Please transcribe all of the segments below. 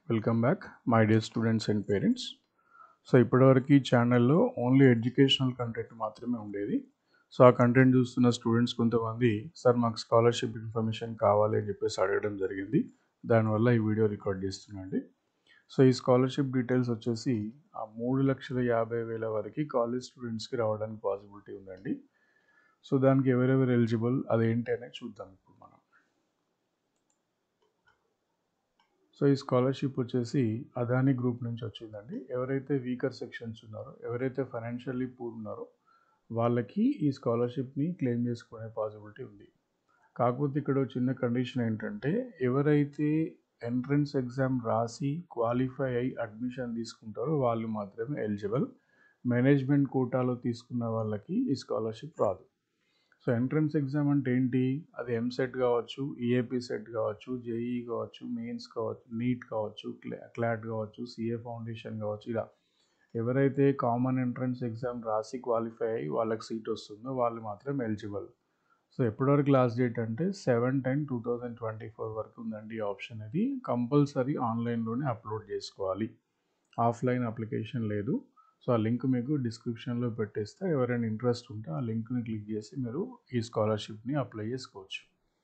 welcome back my dear students and parents so ఇప్పటివరకు ఈ ఛానల్లో ఓన్లీ ఎడ్యుకేషనల్ కంటెంట్ మాత్రమే ఉండేది సో ఆ కంటెంట్ చూస్తున్న స్టూడెంట్స్ కొంతమంది సార్ మాకు స్కాలర్షిప్ ఇన్ఫర్మేషన్ కావాలి అని చెప్పేసి అడగడం జరిగింది దానివల్ల ఈ వీడియో రికార్డ్ చేస్తున్నాండి సో ఈ స్కాలర్షిప్ డీటెయిల్స్ వచ్చేసి ఆ మూడు లక్షల యాభై వేల వరకు కాలేజ్ స్టూడెంట్స్కి రావడానికి పాసిబిలిటీ ఉందండి సో దానికి ఎవరెవరు ఎలిజిబుల్ అదేంటి అనేది చూద్దాం ఇప్పుడు మనం సో ఈ స్కాలర్షిప్ వచ్చేసి అదాని గ్రూప్ నుంచి వచ్చిందండి ఎవరైతే వీకర్ సెక్షన్స్ ఉన్నారో ఎవరైతే ఫైనాన్షియల్లీ పూర్ ఉన్నారో వాళ్ళకి ఈ స్కాలర్షిప్ని క్లెయిమ్ చేసుకునే పాసిబిలిటీ ఉంది కాకపోతే ఇక్కడ ఒక చిన్న కండిషన్ ఏంటంటే ఎవరైతే ఎంట్రన్స్ ఎగ్జామ్ రాసి క్వాలిఫై అయ్యి అడ్మిషన్ తీసుకుంటారో వాళ్ళు మాత్రమే ఎలిజిబుల్ మేనేజ్మెంట్ కోటాలో తీసుకున్న వాళ్ళకి ఈ స్కాలర్షిప్ రాదు సో ఎంట్రన్స్ ఎగ్జామ్ అంటే ఏంటి అది ఎంసెట్ కావచ్చు ఈఏపీ సెట్ కావచ్చు జేఈ కావచ్చు మెయిన్స్ కావచ్చు నీట్ కావచ్చు క్లా క్లాట్ కావచ్చు సిఏ ఫౌండేషన్ కావచ్చు ఇలా ఎవరైతే కామన్ ఎంట్రన్స్ ఎగ్జామ్ రాసి క్వాలిఫై అయ్యి వాళ్ళకి సీట్ వస్తుందో వాళ్ళు మాత్రం ఎలిజిబుల్ సో ఎప్పటివరకు లాస్ట్ డేట్ అంటే seven ten two thousand twenty four వరకు ఉందండి ఈ ఆప్షన్ ఇది కంపల్సరీ ఆన్లైన్లోనే అప్లోడ్ చేసుకోవాలి ఆఫ్లైన్ అప్లికేషన్ లేదు సో ఆ లింక్ మీకు డిస్క్రిప్షన్లో పెట్టేస్తే ఎవరైనా ఇంట్రెస్ట్ ఉంటే ఆ లింక్ని క్లిక్ చేసి మీరు ఈ స్కాలర్షిప్ని అప్లై చేసుకోవచ్చు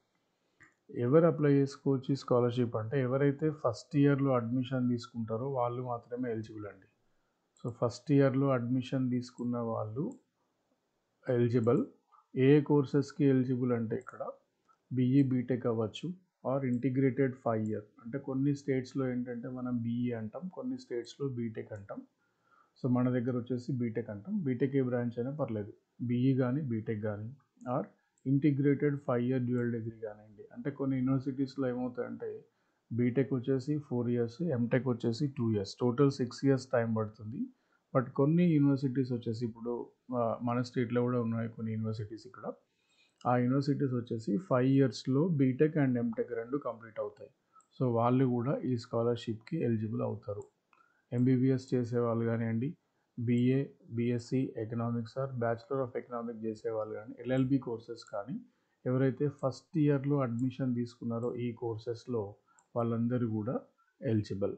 ఎవరు అప్లై చేసుకోవచ్చు ఈ స్కాలర్షిప్ అంటే ఎవరైతే ఫస్ట్ ఇయర్లో అడ్మిషన్ తీసుకుంటారో వాళ్ళు మాత్రమే ఎలిజిబుల్ అండి సో ఫస్ట్ ఇయర్లో అడ్మిషన్ తీసుకున్న వాళ్ళు ఎలిజిబుల్ ఏ కోర్సెస్కి ఎలిజిబుల్ అంటే ఇక్కడ బీఈ బీటెక్ అవ్వచ్చు ఆర్ ఇంటిగ్రేటెడ్ ఫైవ్ ఇయర్ అంటే కొన్ని స్టేట్స్లో ఏంటంటే మనం బీఈ అంటాం కొన్ని స్టేట్స్లో బీటెక్ అంటాం సో మన దగ్గర వచ్చేసి బీటెక్ అంటాం బీటెక్ ఏ బ్రాంచ్ అయినా పర్లేదు బీఈ కానీ బీటెక్ కానీ or integrated five year dual degree కానివ్వండి అంటే కొన్ని యూనివర్సిటీస్లో ఏమవుతాయంటే బీటెక్ వచ్చేసి ఫోర్ ఇయర్స్ ఎంటెక్ వచ్చేసి two years total six years time పడుతుంది బట్ కొన్ని యూనివర్సిటీస్ వచ్చేసి ఇప్పుడు మన స్టేట్లో కూడా ఉన్నాయి కొన్ని యూనివర్సిటీస్ ఇక్కడ ఆ యూనివర్సిటీస్ వచ్చేసి ఫైవ్ ఇయర్స్లో బీటెక్ అండ్ ఎంటెక్ రెండు కంప్లీట్ అవుతాయి సో వాళ్ళు కూడా ఈ స్కాలర్షిప్కి ఎలిజిబుల్ అవుతారు ఎంబీబీఎస్ చేసే వాళ్ళు కానివ్వండి B A B Sc economics or bachelor of economics చేసే వాళ్ళు కానీ ఎల్ఎల్బి కోర్సెస్ కానీ ఎవరైతే ఫస్ట్ ఇయర్లో అడ్మిషన్ తీసుకున్నారో ఈ కోర్సెస్లో వాళ్ళందరూ కూడా ఎలిజిబుల్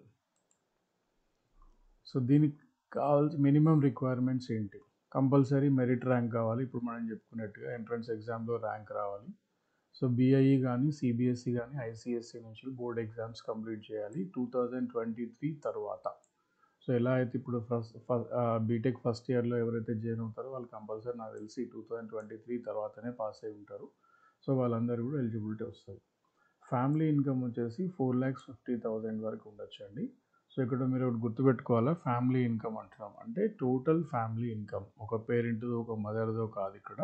సో దీనికి కావాల్సిన మినిమం రిక్వైర్మెంట్స్ ఏంటి కంపల్సరీ మెరిట్ ర్యాంక్ కావాలి ఇప్పుడు మనం చెప్పుకున్నట్టుగా ఎంట్రన్స్ ఎగ్జామ్లో ర్యాంక్ రావాలి సో బీఐఈ కానీ సిబిఎస్ఈ కానీ ఐసిఎస్సి నుంచి బోర్డ్ ఎగ్జామ్స్ కంప్లీట్ చేయాలి టూ థౌజండ్ ట్వంటీ త్రీ తర్వాత సో ఎలా అయితే ఇప్పుడు ఫస్ట్ బీటెక్ ఫస్ట్ ఇయర్లో ఎవరైతే జాయిన్ అవుతారో వాళ్ళు కంపల్సరీ నాకు తెలిసి టూ థౌజండ్ ట్వంటీ త్రీ తర్వాతనే పాస్ అయి ఉంటారు సో వాళ్ళందరూ కూడా ఎలిజిబిలిటీ వస్తుంది ఫ్యామిలీ ఇన్కమ్ వచ్చేసి ఫోర్ ల్యాక్స్ ఫిఫ్టీ థౌజండ్ వరకు ఉండొచ్చు అండి సో ఇక్కడ మీరు ఒకటి గుర్తుపెట్టుకోవాలా ఫ్యామిలీ ఇన్కమ్ అంటున్నాం అంటే టోటల్ ఫ్యామిలీ ఇన్కమ్ ఒక పేరెంట్దో ఒక మదర్దో కాదు ఇక్కడ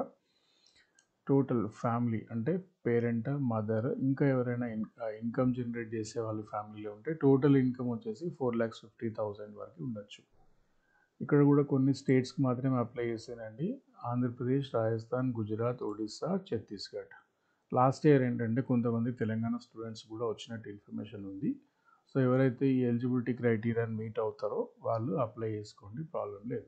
టోటల్ ఫ్యామిలీ అంటే పేరెంట్ మదర్ ఇంకా ఎవరైనా ఇన్కమ్ జనరేట్ చేసే వాళ్ళు ఫ్యామిలీలో ఉంటే టోటల్ ఇన్కమ్ వచ్చేసి ఫోర్ ల్యాక్స్ ఫిఫ్టీ థౌజండ్ వరకు ఉండొచ్చు ఇక్కడ కూడా కొన్ని స్టేట్స్కి మాత్రమే అప్లై చేసానండి ఆంధ్రప్రదేశ్ రాజస్థాన్ గుజరాత్ ఒడిస్సా ఛత్తీస్గఢ్ లాస్ట్ ఇయర్ ఏంటంటే కొంతమంది తెలంగాణ స్టూడెంట్స్ కూడా వచ్చినట్టు ఇన్ఫర్మేషన్ ఉంది సో ఎవరైతే ఈ ఎలిజిబిలిటీ క్రైటీరియాని మీట్ అవుతారో వాళ్ళు అప్లై చేసుకోండి ప్రాబ్లం లేదు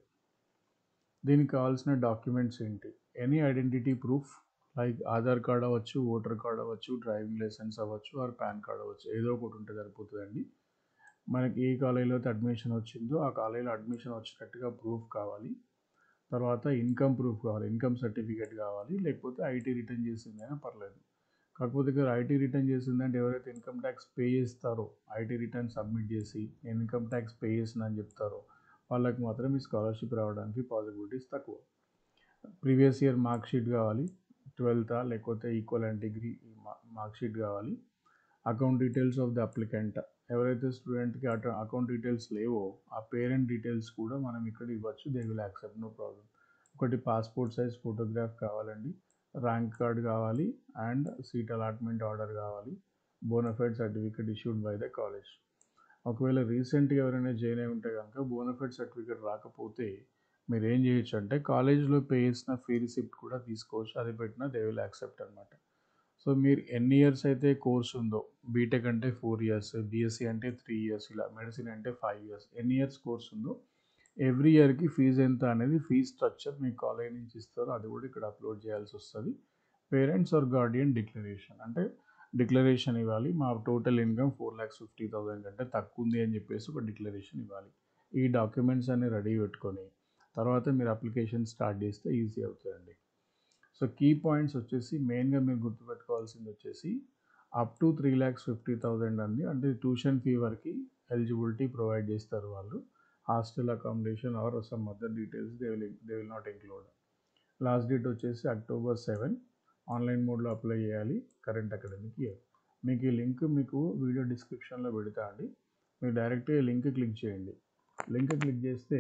దీనికి కావాల్సిన డాక్యుమెంట్స్ ఏంటి any identity proof like Aadhaar card అవ్వచ్చు ఓటర్ కార్డ్ అవ్వచ్చు డ్రైవింగ్ లైసెన్స్ అవ్వచ్చు ఆర్ పాన్ కార్డ్ అవ్వచ్చు ఏదో ఒకటి ఉంటే సరిపోతుందండి మనకి ఏ కాలేజీలో అయితే అడ్మిషన్ వచ్చిందో ఆ కాలేజీలో అడ్మిషన్ వచ్చినట్టుగా ప్రూఫ్ కావాలి తర్వాత ఇన్కమ్ ప్రూఫ్ కావాలి ఇన్కమ్ సర్టిఫికేట్ కావాలి లేకపోతే ఐటీ రిటర్న్ చేసిందైనా పర్లేదు కాకపోతే ఇక్కడ ఐటీ రిటర్న్ చేసిందంటే ఎవరైతే ఇన్కమ్ ట్యాక్స్ పే చేస్తారో ఐటీ రిటర్న్ సబ్మిట్ చేసి ఇన్కమ్ ట్యాక్స్ పే చేసిందని చెప్తారో వాళ్ళకి మాత్రం ఈ స్కాలర్షిప్ రావడానికి పాసిబిలిటీస్ తక్కువ ప్రీవియస్ ఇయర్ మార్క్ షీట్ కావాలి ట్వెల్తా లేకపోతే equal and degree mark sheet కావాలి account details of the applicant ఎవరైతే స్టూడెంట్కి అట అకౌంట్ డీటెయిల్స్ లేవో ఆ పేరెంట్ డీటెయిల్స్ కూడా మనం ఇక్కడ ఇవ్వచ్చు they will accept no problem ఒకటి పాస్పోర్ట్ సైజ్ ఫోటోగ్రాఫ్ కావాలండి ర్యాంక్ కార్డ్ కావాలి అండ్ సీట్ అలాట్మెంట్ ఆర్డర్ కావాలి bonafide certificate issued by the college ఒకవేళ రీసెంట్గా ఎవరైనా జాయిన్ అయి ఉంటే కనుక బోనఫైడ్ సర్టిఫికేట్ రాకపోతే మీరు ఏం చేయొచ్చు అంటే కాలేజ్లో పే చేసిన ఫీ రిసిప్ట్ కూడా తీసుకోవచ్చు అది పెట్టినా దే విల్ యాక్సెప్ట్ అనమాట సో మీరు ఎన్ని ఇయర్స్ అయితే కోర్స్ ఉందో బీటెక్ అంటే ఫోర్ ఇయర్స్ బీఎస్సీ అంటే త్రీ ఇయర్స్ ఇలా మెడిసిన్ అంటే ఫైవ్ ఇయర్స్ ఎన్ని ఇయర్స్ కోర్స్ ఉందో ఎవ్రీ ఇయర్కి ఫీజు ఎంత అనేది ఫీజ్ స్ట్రక్చర్ మీ కాలేజ్ నుంచి ఇస్తారు అది కూడా ఇక్కడ అప్లోడ్ చేయాల్సి వస్తుంది పేరెంట్స్ ఆర్ గార్డియన్ డిక్లరేషన్ అంటే డిక్లరేషన్ ఇవ్వాలి మా total income four lakhs fifty thousand కంటే తక్కువ ఉంది అని చెప్పేసి ఒక డిక్లరేషన్ ఇవ్వాలి ఈ డాక్యుమెంట్స్ అన్ని రెడీ పెట్టుకొని తర్వాత మీరు అప్లికేషన్ స్టార్ట్ చేస్తే ఈజీ అవుతుందండి సో కీ పాయింట్స్ వచ్చేసి మెయిన్గా మీరు గుర్తుపెట్టుకోవాల్సింది వచ్చేసి up to three lakhs fifty thousand అండి అంటే ట్యూషన్ ఫీ వరకు ఎలిజిబిలిటీ ప్రొవైడ్ చేస్తారు వాళ్ళు hostel accommodation or some other details they will they will not include last date వచ్చేసి అక్టోబర్ సెవెన్ ఆన్లైన్ మోడ్లో అప్లై చేయాలి కరెంట్ అకాడమిక్ ఇయర్ మీకు ఈ లింక్ మీకు వీడియో డిస్క్రిప్షన్లో పెడతా అండి మీరు డైరెక్ట్గా లింక్ క్లిక్ చేయండి లింక్ క్లిక్ చేస్తే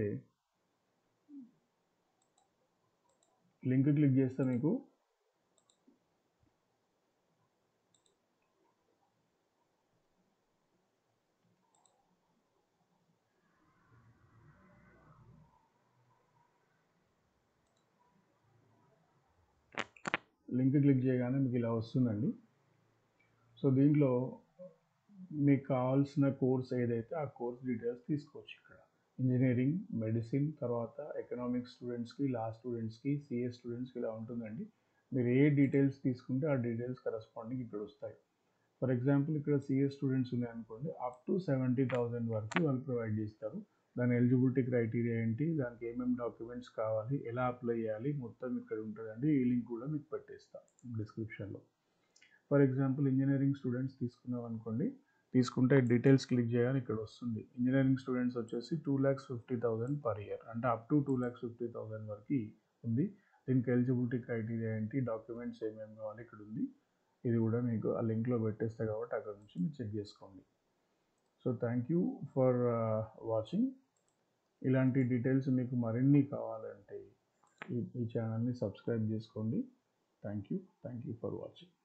లింక్ క్లిక్ చేస్తే మీకు లింక్ క్లిక్ చేయగానే మీకు ఇలా వస్తుందండి సో దీంట్లో మీకు కావాల్సిన కోర్స్ ఏదైతే ఆ కోర్స్ డీటెయిల్స్ తీసుకోవచ్చు ఇక్కడ ఇంజనీరింగ్ మెడిసిన్ తర్వాత ఎకనామిక్స్ స్టూడెంట్స్కి లా స్టూడెంట్స్కి సిఏ స్టూడెంట్స్కి ఇలా ఉంటుందండి మీరు ఏ డీటెయిల్స్ తీసుకుంటే ఆ డీటెయిల్స్ కరస్పాండింగ్ ఇక్కడ వస్తాయి ఫర్ ఎగ్జాంపుల్ ఇక్కడ సిఏ స్టూడెంట్స్ ఉన్నాయనుకోండి అప్ టు సెవెంటీ థౌజండ్ వరకు వాళ్ళు ప్రొవైడ్ చేస్తారు దాని ఎలిజిబిలిటీ క్రైటీరియా ఏంటి దానికి ఏమేమి డాక్యుమెంట్స్ కావాలి ఎలా అప్లై చేయాలి మొత్తం ఇక్కడ ఉంటుందండి ఈ లింక్ కూడా మీకు పెట్టేస్తాను డిస్క్రిప్షన్లో ఫర్ ఎగ్జాంపుల్ ఇంజనీరింగ్ స్టూడెంట్స్ తీసుకున్నాం అనుకోండి తీసుకుంటే డీటెయిల్స్ క్లిక్ చేయాలి ఇక్కడ వస్తుంది ఇంజనీరింగ్ స్టూడెంట్స్ వచ్చేసి two lakhs fifty thousand per year అంటే up to two lakhs fifty thousand వరకు ఉంది దీనికి ఎలిజిబిలిటీ క్రైటీరియా ఏంటి డాక్యుమెంట్స్ ఏమేమి కావాలి ఇక్కడ ఉంది ఇది కూడా మీకు ఆ లింక్లో పెట్టేస్తే కాబట్టి అక్కడ నుంచి మీరు చెక్ చేసుకోండి so thank you for watching ఇలాంటి డీటెయిల్స్ మీకు మరిన్ని కావాలంటే ఈ ఈ ఛానల్ని సబ్స్క్రైబ్ చేసుకోండి thank you thank you for watching